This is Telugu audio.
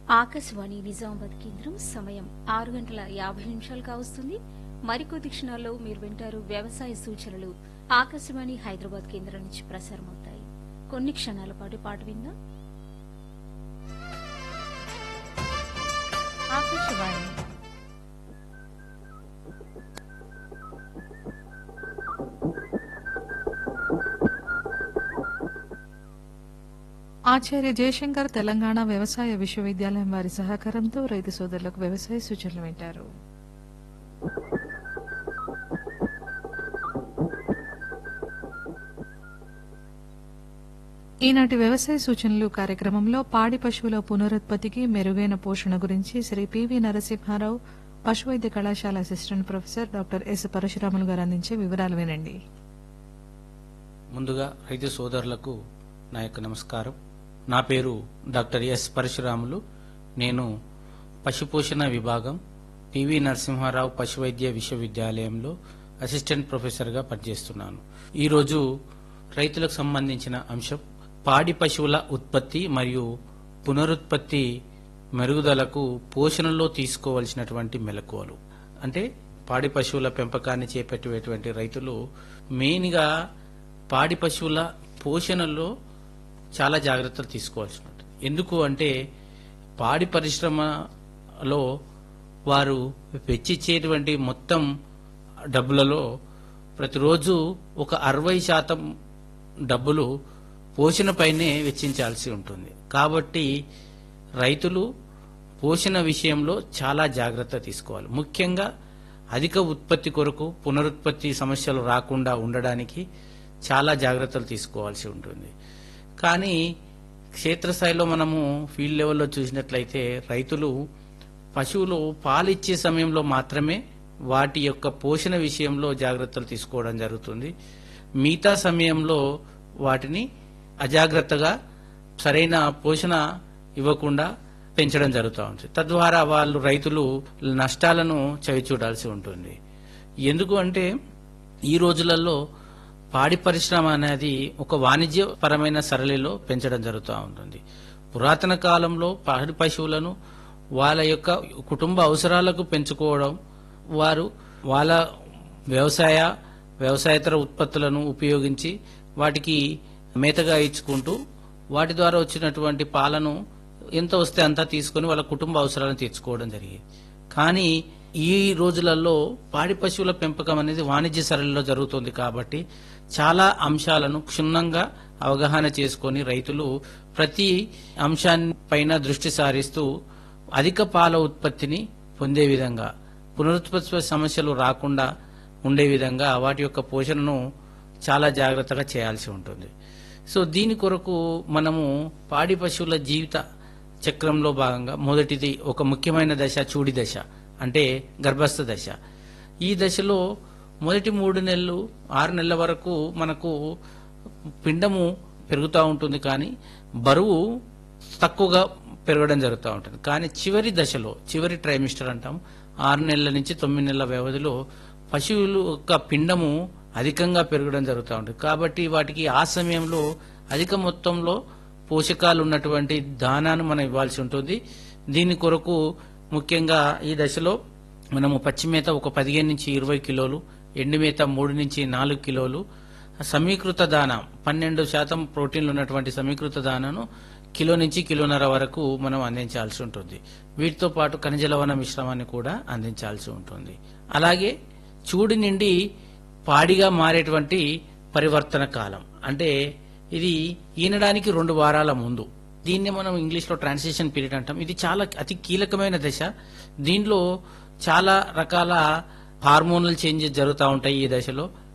ఆకాశవాణి నిజామాబాద్ కేంద్రం సమయం ఆరు గంటల యాభై నిమిషాలు కావస్తుంది మరికొద్ది క్షణాల్లో మీరు వింటారు వ్యవసాయ సూచనలు ఆకాశవాణి హైదరాబాద్ కేంద్రం నుంచి ప్రసారమవుతాయి కొన్ని క్షణాల పాటు పాట విందాం ఆకాశవాణి ఆచార్య జయశంకర్ తెలంగాణ వ్యవసాయ విశ్వవిద్యాలయం వారి సహకారంతో రైతు సోదరులకు వ్యవసాయ సూచనలు వింటారు ఈనాటి వ్యవసాయ సూచనలు కార్యక్రమంలో పాడి పశువుల పునరుత్పత్తికి మెరుగైన పోషణ గురించి శ్రీ పివి నరసింహారావు పశువైద్య కళాశాల assistant professor doctor S Parasuramulu గారు అందించే వివరాలు వినండి ముందుగా రైతు సోదరులకు నా యొక్క నమస్కారం నా పేరు డాక్టర్ ఎస్ పరశురాములు నేను పశుపోషణ విభాగం పివి నరసింహారావు పశువైద్య విశ్వవిద్యాలయంలో అసిస్టెంట్ ప్రొఫెసర్గా పనిచేస్తున్నాను ఈరోజు రైతులకు సంబంధించిన అంశం పాడి పశువుల ఉత్పత్తి మరియు పునరుత్పత్తి మెరుగుదలకు పోషణలో తీసుకోవలసినటువంటి మెలకువలు అంటే పాడి పశువుల పెంపకాన్ని చేపట్టేటువంటి రైతులు మెయిన్గా పాడి పశువుల పోషణలో చాలా జాగ్రత్తలు తీసుకోవాల్సి ఉంటుంది ఎందుకు అంటే పాడి పరిశ్రమలో వారు వెచ్చిచ్చేటువంటి మొత్తం డబ్బులలో ప్రతిరోజు ఒక అరవై శాతం డబ్బులు పోషణపైనే వెచ్చించాల్సి ఉంటుంది కాబట్టి రైతులు పోషణ విషయంలో చాలా జాగ్రత్త తీసుకోవాలి ముఖ్యంగా అధిక ఉత్పత్తి కొరకు పునరుత్పత్తి సమస్యలు రాకుండా ఉండడానికి చాలా జాగ్రత్తలు తీసుకోవాల్సి ఉంటుంది కానీ క్షేత్రస్థాయిలో మనము ఫీల్డ్ లెవెల్లో చూసినట్లయితే రైతులు పశువులు పాలిచ్చే సమయంలో మాత్రమే వాటి యొక్క పోషణ విషయంలో జాగ్రత్తలు తీసుకోవడం జరుగుతుంది మిగతా సమయంలో వాటిని అజాగ్రత్తగా సరైన పోషణ ఇవ్వకుండా పెంచడం జరుగుతూ ఉంటుంది తద్వారా వాళ్ళు రైతులు నష్టాలను చవిచూడాల్సి ఉంటుంది ఎందుకు అంటే ఈ రోజులలో పాడి పరిశ్రమ అనేది ఒక వాణిజ్యపరమైన సరళిలో పెంచడం జరుగుతూ ఉంటుంది పురాతన కాలంలో పాడి పశువులను వాళ్ళ యొక్క కుటుంబ అవసరాలకు పెంచుకోవడం వారు వాళ్ళ వ్యవసాయ వ్యవసాయేతర ఉత్పత్తులను ఉపయోగించి వాటికి మేతగా ఇచ్చుకుంటూ వాటి ద్వారా వచ్చినటువంటి పాలను ఎంత వస్తే అంతా తీసుకొని వాళ్ళ కుటుంబ అవసరాలను తీర్చుకోవడం జరిగేది కానీ ఈ రోజులలో పాడి పశువుల పెంపకం అనేది వాణిజ్య సరళిలో జరుగుతుంది కాబట్టి చాలా అంశాలను క్షుణ్ణంగా అవగాహన చేసుకొని రైతులు ప్రతి అంశాన్ని పైన దృష్టి సారిస్తూ అధిక పాల ఉత్పత్తిని పొందే విధంగా పునరుత్పత్తి సమస్యలు రాకుండా ఉండే విధంగా వాటి యొక్క పోషణను చాలా జాగ్రత్తగా చేయాల్సి ఉంటుంది సో దీని కొరకు మనము పాడి పశువుల జీవిత చక్రంలో భాగంగా మొదటిది ఒక ముఖ్యమైన దశ చూడి దశ అంటే గర్భస్థ దశ ఈ దశలో మొదటి మూడు నెలలు ఆరు నెలల వరకు మనకు పిండము పెరుగుతూ ఉంటుంది కానీ బరువు తక్కువగా పెరగడం జరుగుతూ ఉంటుంది కానీ చివరి దశలో చివరి ట్రైమిస్టర్ అంటాం ఆరు నెలల నుంచి తొమ్మిది నెలల వ్యవధిలో పశువులు యొక్క పిండము అధికంగా పెరగడం జరుగుతూ ఉంటుంది కాబట్టి వాటికి ఆ సమయంలో అధిక మొత్తంలో పోషకాలు ఉన్నటువంటి దానాను మనం ఇవ్వాల్సి ఉంటుంది దీని కొరకు ముఖ్యంగా ఈ దశలో మనము పచ్చి మేత ఒక పదిహేను నుంచి ఇరవై కిలోలు ఎండు మేత మూడు నుంచి నాలుగు కిలోలు సమీకృత దాన పన్నెండు శాతం ప్రోటీన్లు ఉన్నటువంటి సమీకృత దానను కిలో నుంచి కిలోన్నర వరకు మనం అందించాల్సి ఉంటుంది వీటితో పాటు ఖనిజ లవణ మిశ్రమాన్ని కూడా అందించాల్సి ఉంటుంది అలాగే చూడి నుండి పాడిగా మారేటువంటి పరివర్తన కాలం అంటే ఇది ఈనడానికి రెండు వారాల ముందు దీన్ని మనం ఇంగ్లీష్లో ట్రాన్సిషన్ పీరియడ్ అంటాం ఇది చాలా అతి కీలకమైన దశ దీనిలో చాలా రకాల హార్మోనల్ చేంజెస్ జరుగుతూ ఉంటాయి ఈ దశలో